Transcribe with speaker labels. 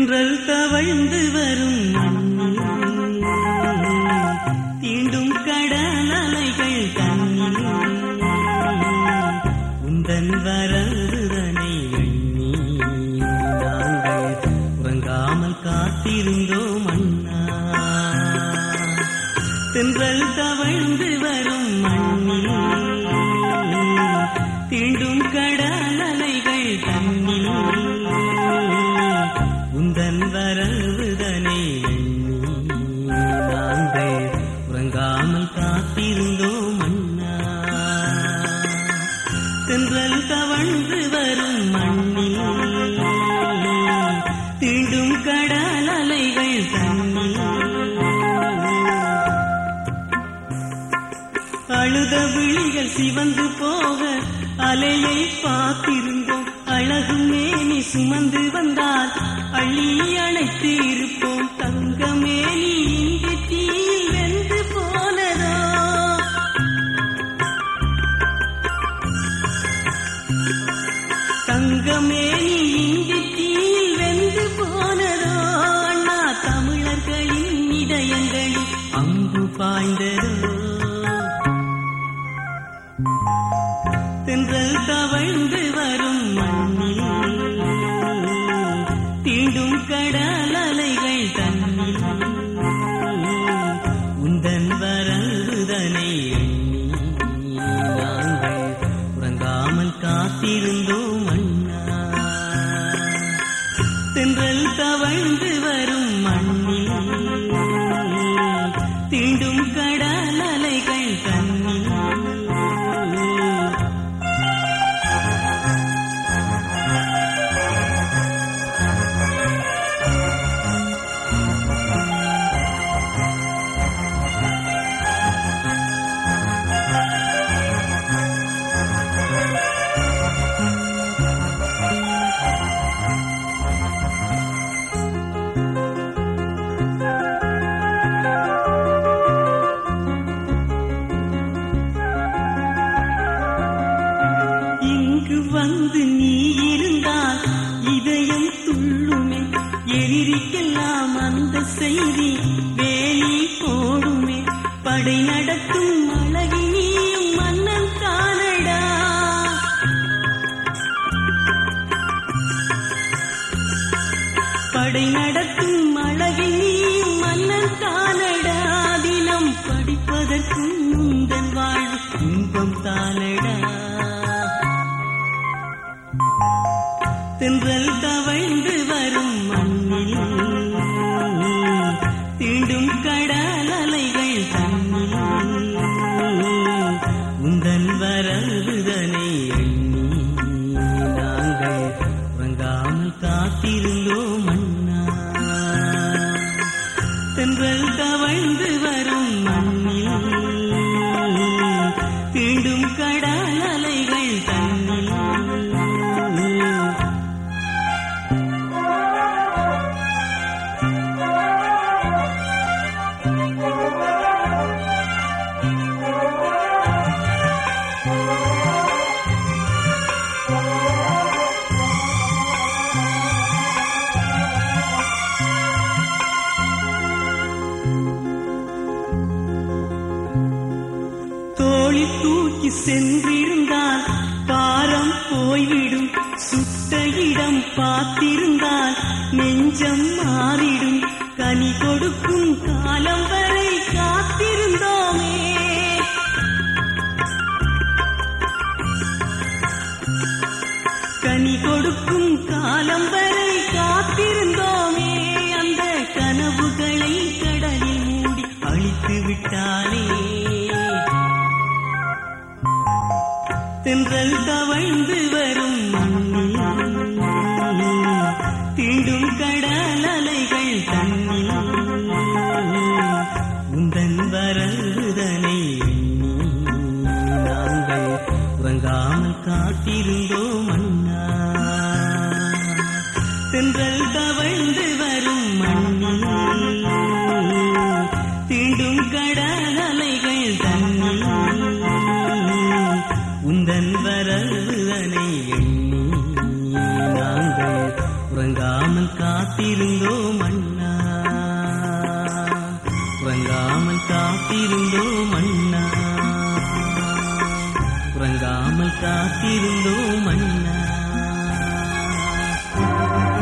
Speaker 1: தென்றல் தவழ்ந்து வரும் மண்ணில் தீண்டும் கடல் அலைகள் தண்ணில் உந்தன் வரவுதனை எண்ணி நாங்கள் உறங்காமல் காத்திருந்தோம் அண்ணா தென்றல் தவழ்ந்து வரும் மண்ணில் தீண்டும் கடல் அலைகள் தண்ணில் உந்தன் வரவுதனை எண்ணி நாங்கள் உறங்காமல் காத்திருந்தோம் அண்ணா தென்றல் தவழ்ந்து வரும் மண்ணில் தீண்டும் கடல் அலைகள் தண்ணில் அழுத விழிகள் சிவந்து போக அலையை பார்த்திருந்தோம் அழகு மேனி சுமந்து வந்தால் அள்ளி அணைத்து இருப்போம் தங்கமேனி இங்கு தீயில் வெந்து போனதோ தங்கமேனி இங்கு தீயில் வெந்து போனதோ அண்ணா தமிழர்களின் இதயங்களில் அம்பு பாய்ந்ததோ தென்றல் தவழ்ந்து வரும் மண்ணில் தீண்டும் கடல் அலைகள் தண்ணில் உந்தன் வரவுதனை எண்ணி நாங்கள் உறங்காமல் காத்திருந்தோம் அண்ணா தென்றல் தவழ்ந்து வரும் மண்ணில் தீண்டும் கடல் அலைகள் தண்ணில் இங்கு வந்து நீ இருந்தால் இதயம் துள்ளுமே எதிரிக்கெல்லாம் அந்த செய்தி வேலி போடுமே படை நடத்தும் அழகினியும் மன்னன் காணடா படை நடத்தும் அழகினியும் மன்னன் காணடா தினம் படிப்பதற்கும் முந்தன் வாழ்வு இன்பம் தானடா தென்றல் தவழ்ந்து வரும் மண்ணில் தீண்டும் கடல் அலைகள் தண்ணில் உந்தன் வரவுதனை எண்ணி நாங்கள் உறங்காமல் காத்திருந்தோம் அண்ணா தென்றல் தவழ்ந்து வரும் மண்ணில் தீண்டும் கடல் அலைகள் தண்ணில் தோழி தூக்கி சென்றிருந்தால் பாரம் போய்விடும் சுட்ட இடம் பார்த்திருந்தால் நெஞ்சம் மாறிடும் கனி கொடுக்கும் காலம் வரை காத்திருந்தோமே கனி கொடுக்கும் காலம் வரை காத்திருந்தோமே அந்த கனவுகளை கடலில் மூடி அழித்து விட்டானே தென்றல் தவழ்ந்து வரும் மண்ணில் தீண்டும் கடல் அலைகள் தண்ணில் உந்தன் வரவுதனை எண்ணி நாங்கள் உறங்காமல் காத்திருந்தோம் அண்ணா தென்றல் தவழ்ந்து வரும் மண்ணில் தீண்டும் கடல் அலைகள் தண்ணில் உந்தன் வரவுதனை எண்ணி நாங்கள் உறங்காமல் காத்து காத்திருந்தோம் அண்ணா உறங்காமல் காத்திருந்தோம் அண்ணா உறங்காமல் காத்திருந்தோம் அண்ணா